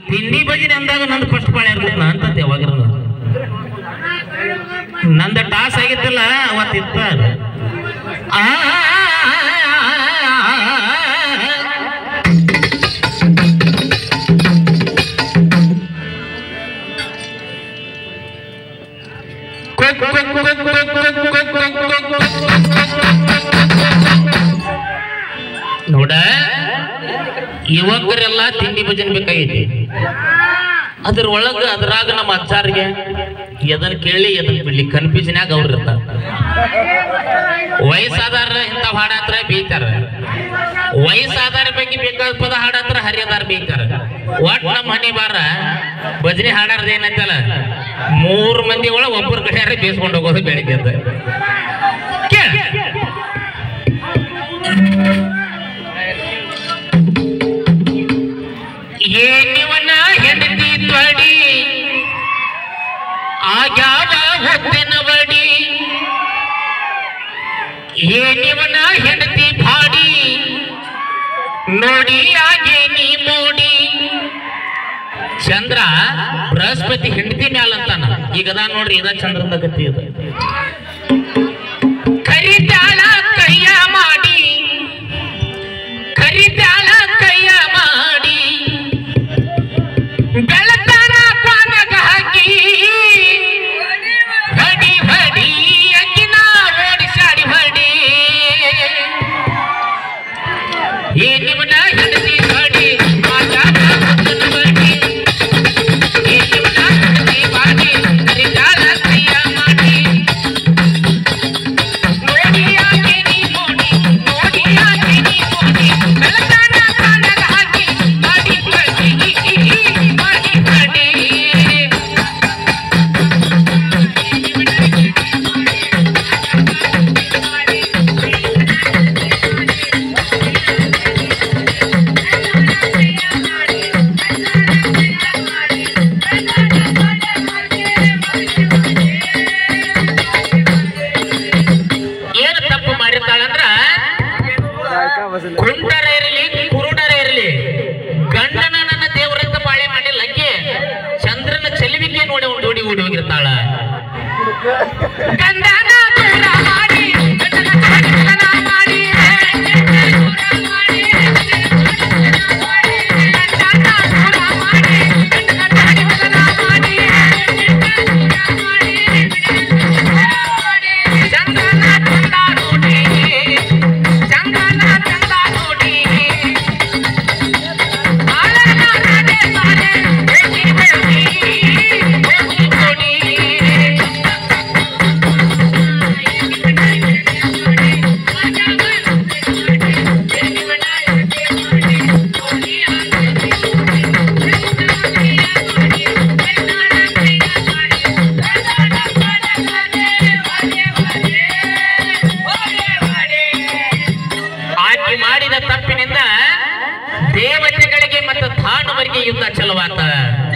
ತಿಂಡಿ ಭಜನೆ ಅಂದಾಗ ನಂದು ಫಸ್ಟ್ ಪಾಳೆ ಇರ್ಬೇಕು ಅಂತ ಯಾವಾಗ ನಂದ ಟಾಸ್ ಆಗಿತ್ತಲ್ಲ ಅವತ್ತಿತ್ತ ಆ ನೋಡ ಯುವಕರೆಲ್ಲ ತಿಂಡಿ ಭಜನೆ ಬೇಕಾಗೈತಿ ಅದ್ರ ಒಳಗ ಅದ್ರಾಗ ನಮ್ಮ ಅಚ್ಚಾರಿಗೆ ಎದನ್ ಕೇಳಿ ಎದನ್ ಬಿಡ್ಲಿ ಕನ್ಫ್ಯೂಷನ್ಯಾಗ ಅವ್ರು ಇರ್ತಾರ ವಯಸ್ಸಾದಾರ ಇಂಥ ಹಾಡಾತ್ರ ಬೀತಾರ ವಯಸ್ಸಾದಾರ ಬಗ್ಗೆ ಬೇಕಾದ ಪದ ಹಾಡಾತ್ರ ಹರಿಯದಾರ ಬೀತಾರ ಒಟ್ ನಮ್ಮ ಮನೆ ಬಾರ ಭಜನೆ ಹಾಡಾರ್ದ ಏನೈತಲ್ಲ ಮೂರ್ ಮಂದಿ ಒಳಗ ಒಬ್ಬರ ಕಡೆ ಬೇಸ್ಕೊಂಡು ಹೋಗೋದು ಬೆಳಿಗ್ಗೆ ಅಂತ ಕೇಳ ಏನಿವನ ಹೆಂಡತಿ ತ್ವಡಿ ಆಗ್ಯಾವ ಹೊತ್ತಿನ ಬಡಿ ಏನಿವನ ಹೆಂಡತಿ ಭಾಡಿ ನೋಡಿ ಆಗೆ ನೀ ಮೋಡಿ ಚಂದ್ರ ಬೃಹಸ್ಪತಿ ಹೆಂಡತಿ ಮ್ಯಾಲ ಅಂತಾನ ಈಗ ಅದ ನೋಡ್ರಿ ಇದ ಚಂದ್ರದ ಗತಿ ಇದು ಕರಿತಾಳ ಕೈಯ ಮಾಡಿ ಕರಿತಾಳ ಕೈಯ ಮಾಡಿ ಬೆಳತನ ಪಾನಗ ಹಾಕಿ ಹೊಡಿ ಹೊಡಿ ಅಕ್ಕಿನ ಓಡಿಸಾಡಿ ಹೊಡಿ ಏ ನಿಮ್ಮನ ಹೆಂಡತಿ ಹೊಡಿ ಮಾತಾಡ ಹೊಡಿ ಏ ನಿಮ್ಮನ ಹೆಂಡತಿ ಬಾಡಿ ಕರಿತಾಳ ಕೈಯ ಮಾಡಿ ನೋಡಿ ಆಕೆ ನೀ ನೋಡಿ ನೋಡಿ ಆಕೆ ನೀ ನೋಡಿ ಬೆಳತನ ಪಾನಗ ಹಾಕಿ ಮಾಡಿ ಹೊಡಿ ಮಾಡಿ ಹೊಡಿ ಏನು ತಪ್ಪು ಮಾಡಿರ್ತಾಳಂದ್ರ ಕುಂಟರ ಇರಲಿ ಕುರುಡರ ಇರಲಿ ಗಂಡನ ನನ್ನ ದೇವರಂತ ಬಾಳೆ ಮಾಡಿಲ್ಲ ಅಕ್ಕಿ ಚಂದ್ರನ ಚೆಲುವಿಕೆ ನೋಡಿ ಒಂದು ಓಡಿ ಓಡಿ ಹೋಗಿರ್ತಾಳ ಗಂಡನ ದೂರ ಮಾಡಿ ಗಂಡನ ಕಾಡಿತನ ಮಾಡಿ ಗಂಡನ ದೂರ ಮಾಡಿ ಗಂಡನ ಕಾಡಿತನ ಮಾಡಿ ಚಂದ್ರನ ಚಂದ ನೋಡಿ ಚಂದ್ರನ ಚಂದ ನೋಡಿ ಆಳನ ನಡೆ ಸಾಲೆ ಹೋಗಿ ಹೋಗಿ ಹೋಗಿ ನೋಡಿ ಆಕೆ ಮಾಡಿದ ತಪ್ಪಿನಿಂದ ದೇವತೆಗಳಿಗೆ ಮತ್ತು ಧಾನುವರಿಗೆ ಯುದ್ಧ ಚಲವಾತ